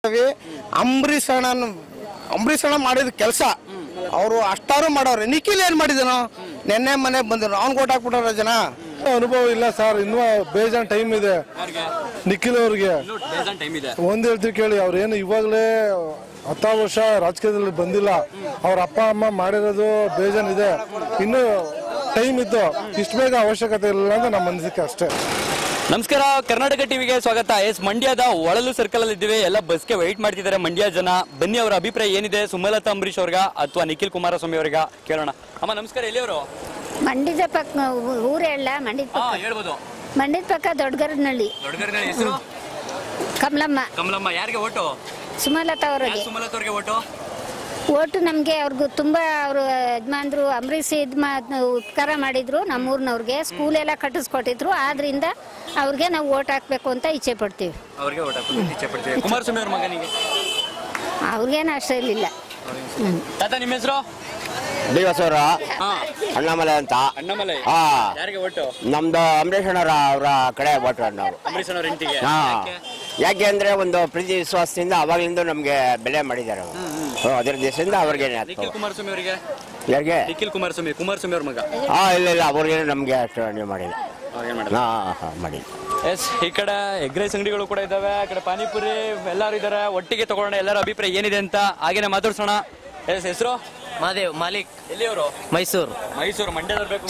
ಅಂಬರೀಷ್ ಅಣ್ಣನ ಅಂಬರೀಷ್ ಅಣ್ಣ ಮಾಡಿದ ಕೆಲಸ ಅವರು ಅಷ್ಟಾರು ಮಾಡವ್ರೆ ನಿಖಿಲ್ ಏನ್ ಮಾಡಿದನು ನೆನ್ನೆ ಮನೆ ಬಂದ್ರು ಅವ್ನ್ ಓಟ್ ಹಾಕ್ಬಿಟ್ಟಾರ ಜನ ಅನುಭವ ಇಲ್ಲ ಸರ್ ಇನ್ನೂ ಬೇಜಾನ್ ಟೈಮ್ ಇದೆ ನಿಖಿಲ್ ಅವ್ರಿಗೆ ಟೈಮ್ ಇದೆ ಒಂದ್ ಹೇಳ್ತೀವಿ ಕೇಳಿ ಅವ್ರೇನು ಇವಾಗಲೇ ಹತ್ತಾರು ವರ್ಷ ರಾಜಕೀಯದಲ್ಲಿ ಬಂದಿಲ್ಲ ಅವ್ರ ಅಪ್ಪ ಅಮ್ಮ ಮಾಡಿರೋದು ಬೇಜಾನ್ ಇದೆ ಇನ್ನು ಟೈಮ್ ಇತ್ತು ಇಷ್ಟು ಬೇಗ ಅವಶ್ಯಕತೆ ಇಲ್ಲ ಅಂತ ನಮ್ಮ ಅನಿಸಿಕೆ ಅಷ್ಟೇ ನಮಸ್ಕಾರ ಕರ್ನಾಟಕ ಟಿವಿಗೆ ಸ್ವಾಗತ ಎಸ್ ಮಂಡ್ಯದ ಒಳಲು ಸರ್ಕಲ್ ಅಲ್ಲಿ ಇದ್ದೀವಿ ಎಲ್ಲ ಬಸ್ಗೆ ವೈಟ್ ಮಾಡ್ತಿದ್ದಾರೆ ಮಂಡ್ಯ ಜನ ಬನ್ನಿ ಅವರ ಅಭಿಪ್ರಾಯ ಏನಿದೆ ಸುಮಲತಾ ಅಂಬರೀಶ್ ಅವ್ರಿಗ ಅಥವಾ ನಿಖಿಲ್ ಕುಮಾರಸ್ವಾಮಿ ಅವ್ರಿಗ ಕೇಳೋಣ ಅಮ್ಮ ನಮಸ್ಕಾರ ಎಲ್ಲಿಯವರು ಮಂಡ್ಯದ ಪಕ್ಕ ಊರು ಹೇಳ ಮಂಡ್ಯದ ಹಾ ಪಕ್ಕ ಹೇಳ್ಬೋದು ಮಂಡ್ಯದ ಪಕ್ಕ ದೊಡ್ಡಗರನಹಳ್ಳಿ ದೊಡ್ಡಗರ್ಗಳ ಹೆಸರು ಕಮಲಮ್ಮ ಕಮಲಮ್ಮ ಯಾರಿಗೆ ಓಟು ಸುಮಲತಾ ಅವರಿಗೆ ಸುಮಲತಾ ಅವ್ರಿಗೆ ಓಟು ಓಟು ನಮಗೆ ಅವ್ರಿಗೂ ತುಂಬ ಅವರು ಯಜಮಾನ್ರು ಅಂಬರೀಷ್ ಇದು ಮಾ ಉಪಕಾರ ಮಾಡಿದ್ರು ನಮ್ಮೂರಿನವ್ರಿಗೆ ಸ್ಕೂಲ್ ಎಲ್ಲ ಕಟ್ಟಿಸ್ಕೊಟ್ಟಿದ್ರು ಆದ್ರಿಂದ ಅವ್ರಿಗೆ ನಾವು ಓಟ್ ಹಾಕ್ಬೇಕು ಅಂತ ಇಚ್ಛೆ ಪಡ್ತೀವಿ ಅವ್ರಿಗೆ ಓಟ್ ಹಾಕೋದು ಇಚ್ಛೆ ಪಡ್ತೀವಿ ಕುಮಾರಸ್ವಾಮಿ ಅವ್ರ ಮಗನಿಗೆ ಅವ್ರಿಗೇನು ಅಷ್ಟೇ ಇಲ್ಲ ತಾತ ನಿಮ್ಮ ಹೆಸರು ಬಸವರ ಹಾ ಅಣ್ಣಾಮಲೆ ಅಂತ ಅಣ್ಣಮಲೈ ಹಾ ಯಾರಿಗೆ ಓಟು ನಮ್ದು ಅಂಬರೀಷ್ ಅಣ್ಣರ ಅವರ ಕಡೆ ಭಟ್ರು ನಾವು ಅಂಬರೀಶ್ ಅವ್ರ ಹೆಂಡತಿಗೆ ಹಾ ಯಾಕೆ ಅಂದ್ರೆ ಒಂದು ಪ್ರೀತಿ ವಿಶ್ವಾಸದಿಂದ ಅವಾಗ್ಲಿಂದ ನಮ್ಗೆ ಬೆಲೆ ಮಾಡಿದ್ದಾರೆ ಅವರು ಹ್ಮ್, ಅದ್ರ ದಿವಸದಿಂದ ಅವ್ರಿಗೆ ನಿಖಿಲ್ ಕುಮಾರಸ್ವಾಮಿ ಅವರಿಗೆ ಯಾರಿಗೆ ನಿಖಿಲ್ ಕುಮಾರಸ್ವಾಮಿ ಕುಮಾರಸ್ವಾಮಿ ಅವ್ರ ಮಗ ಹಾ ಇಲ್ಲ ಇಲ್ಲ ಅವ್ರಿಗೆ ನಮ್ಗೆ ಅಷ್ಟು ನೀವು ಮಾಡಿಲ್ಲ ಅವ್ರು ಏನ್ ಮಾಡಿದ್ರು? ಹಾ ಹಾ ಮಾಡಿಲ್ಲ ಎಸ್ ಈ ಕಡೆ ಎಗ್ ರೈಸ್ ಅಂಗಡಿಗಳು ಕೂಡ ಇದಾವೆ ಆ ಕಡೆ ಪಾನಿಪುರಿ ಎಲ್ಲರೂ ಇದಾರೆ ಒಟ್ಟಿಗೆ ತಗೊಳ್ಳೋಣ ಎಲ್ಲರ ಅಭಿಪ್ರಾಯ ಏನಿದೆ ಅಂತ ಹಾಗೇನೆ ಮಾತಾಡ್ಸೋಣ ಎಸ್ ಹೆಸರು ಮಾದೇವ್ ಮಾಲಿಕ್ ಎಲ್ಲಿಯವರು ಮೈಸೂರು ಮೈಸೂರು ಮಂಡ್ಯದವ್ರು ಬೇಕು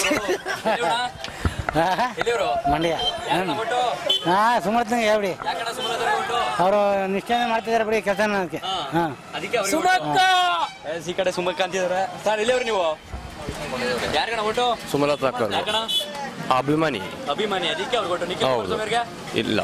ಎಲ್ಲಿಯವರು ಮಂಡ್ಯ ಒಟ್ಟು ಹಾ ಸುಮಲತ್ ಹೇಳ್ಬಿಡಿ ಯಾಕಡೆ ಸುಮಲತಾ ಒಟ್ಟು ಅವರು ನಿಷ್ಠೆನೆ ಮಾಡ್ತಿದಾರೆ ಬಿಡಿ ಕೆಲಸ ಅದಕ್ಕೆ ಹಾ ಅದಕ್ಕೆ ಸುಮಕ್ಕ ಎಸ್ ಈ ಕಡೆ ಸುಮಕ್ಕ ಅಂತಿದಾರೆ ಸರ್ ಎಲ್ಲಿಯವರು ನೀವು ಯಾರಿಗಣ ಒಟ್ಟು ಸುಮಲತಾ ಯಾಕಣ ಅಭಿಮಾನಿ ಅಭಿಮಾನಿ ಅದಕ್ಕೆ ಅವ್ರಿಗೆ ಒಟ್ಟು ನಿಖಿಲ್ ಹೌದು. ಕುಮಾರಸ್ವಾಮಿ ಅವ್ರಿಗೆ ಇಲ್ಲ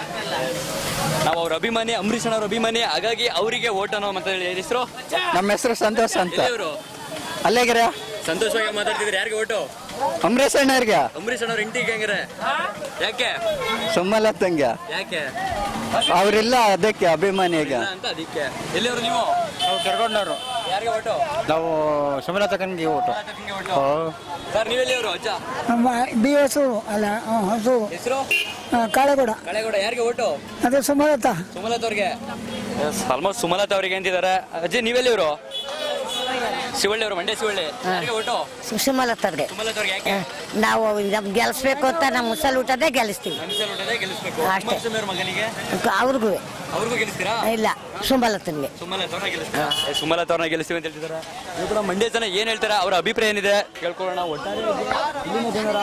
ನಾವು ಅವ್ರ ಅಭಿಮಾನಿ ಅಂಬರೀಷ್ ಅವ್ರ ಅಭಿಮಾನಿ ಹಾಗಾಗಿ ಅವರಿಗೆ ಓಟ್ ಅನ್ನೋ ಮತ್ತೆ ಹೆಸರು ನಮ್ಮ ಹೆಸರು ಸಂತೋಷ್ ಅಂತ ಎಲ್ಲಿಯವರು ಅಲ್ಲೇಗಿರ ಸಂತೋಷವಾಗಿ ಮಾತಾಡ್ತಿದ್ರೆ ಯಾರಿಗೆ ಓಟು ಅಂಬರೀಷ್ ಅಣ್ಣವ್ರಿಗೆ ಅಂಬರೀಷ್ ಅಣ್ಣವ್ರ ಹೆಂಡತಿಗೆ ಹೆಂಗಿರೆ ಯಾಕೆ ಸುಮಲತ್ತಂಗೆ ಯಾಕೆ ಅವರಿಲ್ಲ ಅದಕ್ಕೆ ಅಭಿಮಾನಿಗೆ ಇಲ್ಲ ಅಂತ ಅದಕ್ಕೆ ಎಲ್ಲಿಯವರು ನೀವು ನಾವು ಕೆರ್ಕೊಂಡವ್ರು ಯಾರಿಗೆ ಓಟು ನಾವು ಸುಮಲತಾ ಕನ್ಗೆ ಓಟು ಸರ್ ನೀವೆಲ್ಲಿಯವರು ಅಜ್ಜ ಬಿ ಎಸ್ ಅಲ್ಲ ಹಸು ಹೆಸರು ಕಾಳೆಗೌಡ ಕಳೆಗೌಡ ಯಾರಿಗೆ ಓಟು ಅದು ಸುಮಲತಾ ಸುಮಲತಾ ಅವ್ರಿಗೆ ಆಲ್ಮೋಸ್ಟ್ ಸುಮಲತಾ ಅವ್ರಿಗೆ ಅಂತಿದ್ದಾರೆ ಅಜ್ಜಿ ನೀವೆಲ್ಲಿಯವರು ಶಿವಳ್ಳಿ ಅವರು ಮಂಡ್ಯ ಶಿವಳ್ಳಿ ಯಾರಿಗೆ ಓಟು ಸುಮಲತಾರ್ಗೆ ಸುಮಲತಾ ಅವ್ರಿಗೆ ಯಾಕೆ ನಾವು ನಮ್ಗೆ ಗೆಲ್ಲಿಸ್ಬೇಕು ಅಂತ ನಮ್ಮ ಮುಸಲ್ ಊಟದೇ ಗೆಲ್ಲಿಸ್ತೀವಿ ಮನುಷ್ಯರು ಊಟದೇ ಗೆಲ್ಲಿಸ್ಬೇಕು ಅಷ್ಟೇ. ಕುಮಾರಸ್ವಾಮಿ ಅವ್ರ ಮಗನಿಗೆ ಅವ್ರಿಗೂ ಅವ್ರಿಗೂ ಗೆಲ್ಲಿಸ್ತೀರಾ ಇಲ್ಲ ಸುಮಲತನ್ಗೆ ಸುಮಲತಾ ಅವ್ರನ್ನ ಗೆಲ್ಲಿಸ್ತೀರಾ ಏ, ಸುಮಲತಾ ಅವ್ರನ್ನ ಗೆಲ್ಲಿಸ್ತೀವಿ ಅಂತ ಹೇಳ್ತಿದ್ದಾರೆ ಇವ್ರು ಕೂಡ ಮಂಡ್ಯ ಜನ ಏನ್ ಹೇಳ್ತಾರೆ ಅವ್ರ ಅಭಿಪ್ರಾಯ ಏನಿದೆ ಕೇಳ್ಕೊಳ್ಳೋಣ ಒಟ್ಟಾರೆ ಇಲ್ಲಿನ ಜನರ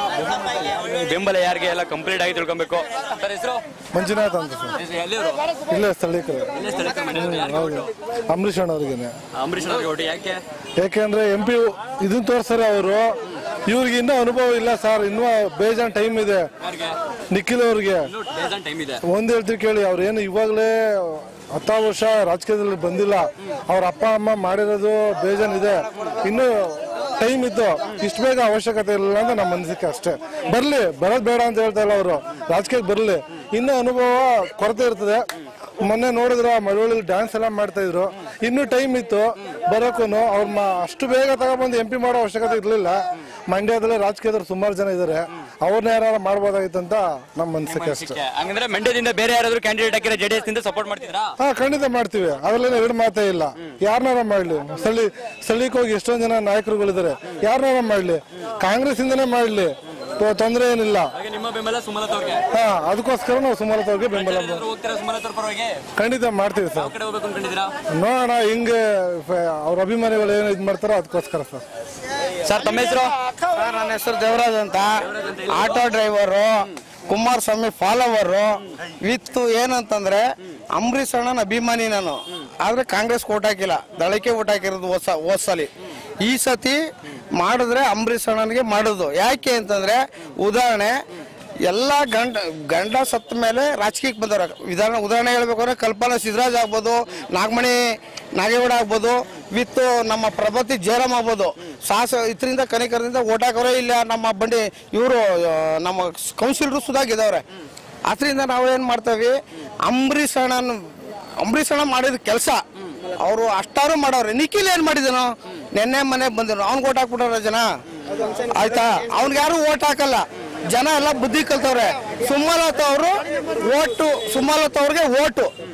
ಬೆಂಬಲ ಯಾರಿಗೆ ಎಲ್ಲ ಕಂಪ್ಲೀಟ್ ಆಗಿ ತಿಳ್ಕೊಬೇಕು ಸರ್ ಹೆಸರು ಮಂಜುನಾಥ್ ಅಂತ ಸರ್ ಎಲ್ಲಿಯವರು ಇಲ್ಲೇ ಸ್ಥಳೀಕರು ಇಲ್ಲೇ ಸ್ಥಳೀಕರ ಮನೆಯವರು. ಯಾರಿಗೆ ಹೌದು vote? ಅಂಬರೀಷ್ ಅಣ್ಣವ್ರಿಗೇನೆ ಅಂಬರೀಷ್ ಅವ್ರಿಗೆ ಓಟು ಯಾಕೆ ಯಾಕೆಂದ್ರೆ ಎಂ ಪಿ ಇದನ್ನ ತೋರ್ಸಾರೆ ಅವರು ಇವ್ರಿಗೆ ಇನ್ನೂ ಅನುಭವ ಇಲ್ಲ ಸರ್ ಇನ್ನೂ ಬೇಜಾನ್ ಟೈಮ್ ಇದೆ ಯಾರಿಗೆ ನಿಖಿಲ್ ಅವ್ರಿಗೆ ಇನ್ನೂ ಡಜನ್ ಟೈಮ್ ಇದೆ ಒಂದ್ ಹೇಳ್ತೀವಿ ಕೇಳಿ ಅವ್ರೇನು ಇವಾಗಲೇ ಹತ್ತಾರು ವರ್ಷ ರಾಜಕೀಯದಲ್ಲಿ ಬಂದಿಲ್ಲ ಅವ್ರ ಅಪ್ಪ ಅಮ್ಮ ಮಾಡಿರೋದು ಬೇಜಾನ್ ಇದೆ ಇನ್ನು ಟೈಮ್ ಇತ್ತು ಇಷ್ಟು ಬೇಗ ಅವಶ್ಯಕತೆ ಇಲ್ಲ ಅಂತ ನಮ್ಮ ಅನಿಸಿಕೆ ಅಷ್ಟೇ ಬರ್ಲಿ ಬರೋದ್ ಬೇಡ ಅಂತ ಹೇಳ್ತಾ ಇಲ್ಲ ಅವರು ರಾಜಕೀಯಕ್ಕೆ ಬರ್ಲಿ ಇನ್ನೂ ಅನುಭವ ಕೊರತೆ ಇರ್ತದೆ ಮೊನ್ನೆ ನೋಡಿದ್ರ ಮಳವಳ್ಳಿ ಡ್ಯಾನ್ಸ್ ಎಲ್ಲ ಮಾಡ್ತಾ ಇದ್ರು ಇನ್ನೂ ಟೈಮ್ ಇತ್ತು ಬರೋಕ್ಕೂ ಅವ್ರ ಮ- ಅಷ್ಟು ಬೇಗ ತಗೊಬಂದು ಎಂ ಪಿ ಮಾಡೋ ಅವಶ್ಯಕತೆ ಇರಲಿಲ್ಲ ಮಂಡ್ಯದಲ್ಲಿ ರಾಜಕೀಯದವ್ರು ಸುಮಾರು ಜನ ಇದ್ದಾರೆ ಅವ್ರನ್ನ ಯಾರು ಮಾಡ್ಬೋದಾಗಿತ್ತು ಅಂತ ನಮ್ಮ ಅನಿಸಿಕೆ ಅಷ್ಟೇ ಹಂಗಂದ್ರೆ ಮಂಡ್ಯದಿಂದ ಬೇರೆ ಯಾರಾದ್ರೂ ಕ್ಯಾಂಡಿಡೇಟ್ ಹಾಕಿದ್ರೆ ಜೆಡಿಎಸ್ ನಿಂದ ಸಪೋರ್ಟ್ ಮಾಡ್ತಿದ್ರಾ ಹಾ ಖಂಡಿತ ಮಾಡ್ತೀವಿ ಅದ್ರಲ್ಲೇನು ಎರಡು ಮಾತೇ ಇಲ್ಲ ಯಾರನ್ನಾರ ಮಾಡ್ಲಿ ಸ್ಥಳಿ ಸ್ಥಳೀಯಕ್ಕೆ ಹೋಗಿ ಎಷ್ಟೊಂದ್ ಜನ ನಾಯಕರುಗಳಿದ್ದಾರೆ ಯಾರನ್ನಾರ ಮಾಡ್ಲಿ ಕಾಂಗ್ರೆಸ್ ಇಂದನೇ ಮಾಡ್ಲಿ ತೊ- ತೊಂದ್ರೆ ಏನಿಲ್ಲ ಹಾಗೆ ನಿಮ್ಮ ಬೆಂಬಲ ಸುಮಲತಾ ಅವ್ರಿಗೆ ಹಾ ಅದಕ್ಕೋಸ್ಕರ ನಾವು ಸುಮಲತಾ ಅವ್ರಿಗೆ ಬೆಂಬಲ ಮಾ- ಎಲ್ಲಾದ್ರೂ ಹೋಗ್ತೀರಾ ಸುಮಲತಾ ಅವ್ರ ಪರವಾಗಿ ಖಂಡಿತ ಮಾಡ್ತೀವಿ ಯಾವ ಸರ್ ಕಡೆ ಹೋಗ್ಬೇಕು ಅನ್ಕೊಂಡಿದ್ದೀರಾ ನೋಡೋಣ ಹಿಂಗೆ ಫ- ಅವ್ರ ಅಭಿಮಾನಿಗಳು ಏನು ಇದು ಮಾಡ್ತಾರೋ ಅದಕ್ಕೋಸ್ಕರ ಸರ್ ಸರ್ ತಮ್ಮ ಹೆಸರು ನನ್ನ ಹೆಸರು ದೇವರಾಜ್ ಅಂತ auto driver Kumaraswamy follower with ಏನಂತಂದ್ರೆ ಅಂಬರೀಷ್ ಅಣ್ಣನ ಅಭಿಮಾನಿ ನಾನು ಆದ್ರೆ ಕಾಂಗ್ರೆಸ್ ಓಟ್ ಹಾಕಿಲ್ಲ ದಳಕ್ಕೆ ಓಟ್ ಹಾಕಿರೋದು ಹೊಸ ಹೋದ್ಸಲಿ ಈ ಸತಿ ಮಾಡಿದ್ರೆ ಅಂಬರೀಷ್ ಅಣ್ಣನಿಗೆ ಮಾಡೋದು ಯಾಕೆ ಅಂತಂದ್ರೆ ಉದಾಹರಣೆ ಎಲ್ಲ ಗಂಡ ಗಂಡ ಸತ್ತ ಮೇಲೆ ರಾಜಕೀಯಕ್ಕೆ ಬಂದವ್ರ ಉದಾಹರಣೆ ಉದಾಹರಣೆ ಹೇಳ್ಬೇಕು ಅಂದ್ರೆ ಕಲ್ಪನಾ ಸಿದ್ದರಾಜ್ ಆಗ್ಬೋದು ನಾಗಮಣಿ ನಾಗೇಗೌಡ ಆಗ್ಬೋದು ವಿತ್ ನಮ್ಮ ಪ್ರಭತಿ ಜಯರಾಮ್ ಆಗ್ಬೋದು ಸಾಹಸ ಇದರಿಂದ ಕನಿಕರದಿಂದ ಓಟ್ ಹಾಕೋರೇ ಇಲ್ಲ ನಮ್ಮ ಬಂಡಿ ಇವರು ನಮ್ಮ ಕೌನ್ಸಿಲರು ಸುಧಾಗಿದ್ದವ್ರೆ ಅದರಿಂದ ನಾವು ಏನು ಮಾಡ್ತೇವೆ ಅಂಬರೀಷ್ ಅಣ್ಣನ ಅಂಬರೀಷ್ ಅಣ್ಣ ಮಾಡಿದ ಕೆಲಸ ಅವರು ಅಷ್ಟಾರು ಮಾಡವ್ರೆ ನಿಖಿಲ್ ಏನ್ ಮಾಡಿದನು ನೆನ್ನೆ ಮನೆ ಬಂದ್ರು ಅವ್ನ್ ಓಟ್ ಹಾಕ್ಬಿಟ್ಟಾರ ಜನ ಆಯ್ತಾ ಅವ್ನಿಗೆ ಯಾರು ಓಟ್ ಹಾಕಲ್ಲ ಜನ ಎಲ್ಲ ಬುದ್ಧಿ ಕಲ್ತವ್ರೆ ಸುಮಲತಾ ಅವರು ಓಟು ಸುಮಲತಾ ಅವ್ರಿಗೆ ಓಟು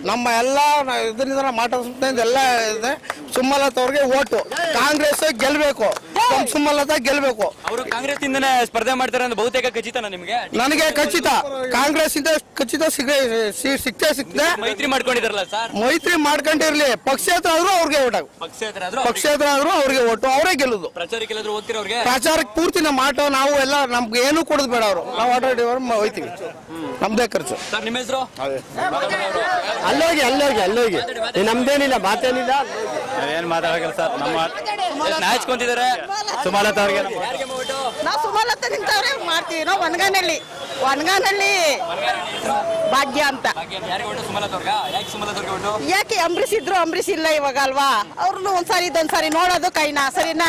ನಮ್ಮ ಎಲ್ಲ ನ- ಇದರಿಂದ ನಾವು ಮಾತಾಡ್ಸುತ್ತೆ ಎಲ್ಲ ಇದೆ ಸುಮಲತಾ ಅವ್ರಿಗೆ ಓಟು ಕಾಂಗ್ರೆಸ್ ಗೆಲ್ಬೇಕು ನಮ್ಮ ಸುಮಲತಾ ಗೆಲ್ಬೇಕು ಅವರು ಕಾಂಗ್ರೆಸ್ ಇಂದನೇ ಸ್ಪರ್ಧೆ ಮಾಡ್ತಾರೆ ಅಂತ ಬಹುತೇಕ ಖಚಿತನಾ ನಿಮಗೆ ನನಗೆ ಖಚಿತ ಕಾಂಗ್ರೆಸ್ ಇಂದ ಖಚಿತ ಸಿಗ ಸಿ- ಸಿಕ್ತೇ ಸಿಕ್ತೆ ಮೈತ್ರಿ ಮಾಡ್ಕೊಂಡಿದಾರಲ್ಲ ಸರ್ ಮೈತ್ರಿ ಮಾಡ್ಕೊಂಡಿರ್ಲಿ ಪಕ್ಷೇತರ ಆದ್ರೂ ಅವ್ರಿಗೆ ಓಟ್ ಹಾಕು ಪಕ್ಷೇತರ ಆದ್ರೂ ಪಕ್ಷೇತರ ಆದ್ರೂ ಅವ್ರಿಗೆ ಓಟು ಅವರೇ ಗೆಲ್ಲುದು ಪ್ರಚಾರಕ್ಕೆ ಎಲ್ಲಾದ್ರೂ ಹೋಗ್ತೀರಾ ಅವ್ರಿಗೆ ಪ್ರಚಾರಕ್ಕೆ ಪೂರ್ತಿ ನಮ್ಮ ಆಟೋ ನಾವು ಎಲ್ಲ ನಮ್ಗೆ ಏನು ಕೊಡೋದು ಬೇಡ ಅವರು ನಾವು ಆಟೋ ಡ್ರೈವರ್ ಹೋಯ್ತೀವಿ ನಮ್ದೇ ಖರ್ಚು ಸರ್ ನಿಮ್ಮ ಹೆಸರು ಅಲ್ಲೋಗಿ ಅಲ್ಲೋಗಿ ಅಲ್ಲೋಗಿ ನಮ್ದೇನಿಲ್ಲ ಮಾತೇನಿಲ್ಲ ಏನ್ ಮಾತಾಡಲ್ಲ ಸರ್ ನಮ್ಮ ನಾಚ್ಕೊಂತಿದ್ದಾರೆ ಸುಮಲತಾ ಅವ್ರಿಗೆ ನಾವು ಸುಮಲತ ನಿಂತವ್ರೆ ಮಾಡ್ತೀವಿ ನಾವು ಒಣಗಾನಲ್ಲಿ ಒಣಗಾನಲ್ಲಿ ಭಾಗ್ಯ ಅಂತ ಯಾರಿಗೆ ಓಟು ಸುಮಲತಾ ಅವ್ರಿಗ ಯಾಕೆ ಸುಮಲತಾ ಅವ್ರಿಗೆ ಓಟು ಯಾಕೆ ಅಂಬರೀಷ್ ಇದ್ರು ಅಂಬರೀಷ್ ಇಲ್ಲ ಇವಾಗ ಅಲ್ವಾ ಅವ್ರನ್ನು ಒಂದ್ಸಾರಿ ಇದೊಂದ್ಸಾರಿ ನೋಡೋದು ಕೈನಾ ಸರಿನಾ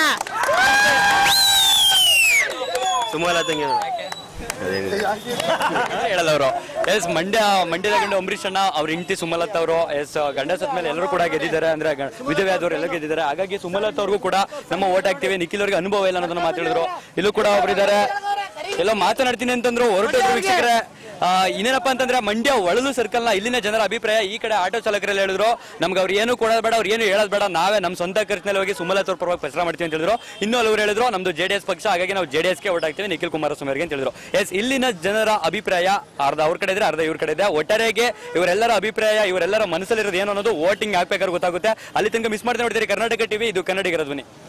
ಸುಮಲತಾ ಹೇಳಲ್ಲ ಅವರು ಎಸ್ ಮಂಡ್ಯ ಮಂಡ್ಯದ ಗಂಡ ಅಂಬರೀಷ್ ಅಣ್ಣ ಅವ್ರ ಹೆಂಡತಿ ಸುಮಲತಾ ಅವರು ಎಸ್ ಗಂಡ ಸತ್ ಮೇಲೆ ಎಲ್ಲರೂ ಕೂಡ ಗೆದ್ದಿದ್ದಾರೆ ಅಂದ್ರೆ ಗ- ವಿಧವೆ ಆದವರು ಎಲ್ಲ ಗೆದ್ದಿದ್ದಾರೆ ಹಾಗಾಗಿ ಸುಮಲತಾ ಅವ್ರಿಗೂ ಕೂಡ ನಮ್ಮ ಓಟ್ ಹಾಕ್ತೀವಿ ನಿಖಿಲ್ ಅವ್ರಿಗೆ ಅನುಭವ ಇಲ್ಲ ಅನ್ನೋದನ್ನ ಮಾತಾಡಿದ್ರು ಇಲ್ಲೂ ಕೂಡ ಒಬ್ಬರಿದ್ದಾರೆ ಎಲ್ಲೋ ಮಾತನಾಡ್ತೀನಿ ಅಂತಂದ್ರು ಹೊರಟೋದ್ರು ವೀಕ್ಷಕರೇ ಆ, ಇನ್ನೇನಪ್ಪ ಅಂತಂದ್ರೆ ಮಂಡ್ಯ ಒಳಲು ಸರ್ಕಲ್ ನ ಇಲ್ಲಿನ ಜನರ ಅಭಿಪ್ರಾಯ ಈ ಕಡೆ ಆಟೋ ಚಾಲಕರೆಲ್ಲ ಹೇಳಿದ್ರು ನಮ್ಗೆ ಅವ್ರು ಏನು ಕೊಡೋದು ಬೇಡ ಅವ್ರು ಏನು ಹೇಳೋದು ಬೇಡ ನಾವೇ ನಮ್ಮ ಸ್ವಂತ ಖರ್ಚಿನಲ್ಲಿ ಹೋಗಿ ಸುಮಲತಾ ಅವ್ರ ಪರವಾಗಿ ಪ್ರಚಾರ ಮಾಡ್ತೀವಿ ಅಂತ ಹೇಳಿದ್ರು ಇನ್ನೂ ಹಲವರು ಹೇಳಿದ್ರು ನಮ್ದು ಜೆಡಿಎಸ್ ಪಕ್ಷ ಹಾಗಾಗಿ ನಾವು ಜೆಡಿಎಸ್ ಗೆ ಓಟ್ ಹಾಕ್ತೀವಿ ನಿಖಿಲ್ ಕುಮಾರಸ್ವಾಮಿ ಅವರಿಗೆ ಅಂತ ಹೇಳಿದ್ರು ಎಸ್ ಇಲ್ಲಿನ ಜನರ ಅಭಿಪ್ರಾಯ ಅರ್ಧ ಅವ್ರ ಕಡೆ ಇದ್ರೆ ಅರ್ಧ ಇವ್ರ ಕಡೆ ಇದೆ ಒಟ್ಟಾರೆಗೆ ಇವರೆಲ್ಲರ ಅಭಿಪ್ರಾಯ ಇವರೆಲ್ಲರ ಮನಸ್ಸಲ್ಲಿರೋದು ಏನು ಅನ್ನೋದು ವೋಟಿಂಗ್ ಹಾಕ್ಬೇಕಾದ್ರೆ ಗೊತ್ತಾಗುತ್ತೆ ಅಲ್ಲಿ ತನಕ ಮಿಸ್ ಮಾಡ್ತಾ ನೋಡ್ತೀರಿ ಕರ್ನಾಟಕ ಟಿವಿ ಇದು ಕನ್ನಡಿಗರ ಧ್ವನಿ